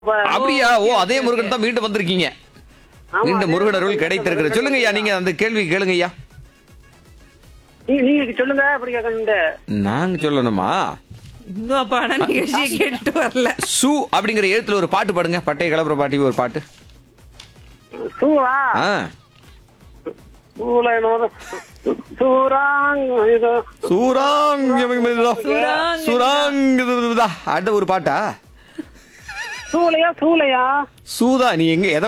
அப்ப அப்படியா ஓ அதே முருகன் தான் மீண்டும் வந்திருக்கீங்க ஆமா, மீண்டும் அதே முருகன் அருள் முருகன் கிடைத்திருக்கிறது தான் சொல்லுங்க ஐயா நீங்க அந்த கேள்வி கேளுங்க ஐயா நீங்க நீங்க சொல்லுங்க அப்படி கேட்கணும் நாங்க சொல்லணுமா இன்னும் அப்ப ஆனா நிகழ்ச்சியை கேட்டுட்டு வரல சு அப்படிங்கிற எழுத்துல ஒரு பாட்டு பாடுங்க பட்டை கலப்புற பாட்டி ஒரு பாட்டு சூவா ஆ சூல என்னமோ சூராங் இது சூராங் சூராங் சுராங் அடுத்த ஒரு பாட்டா சூளையா சூளையா சூதா நீ எங்க எதை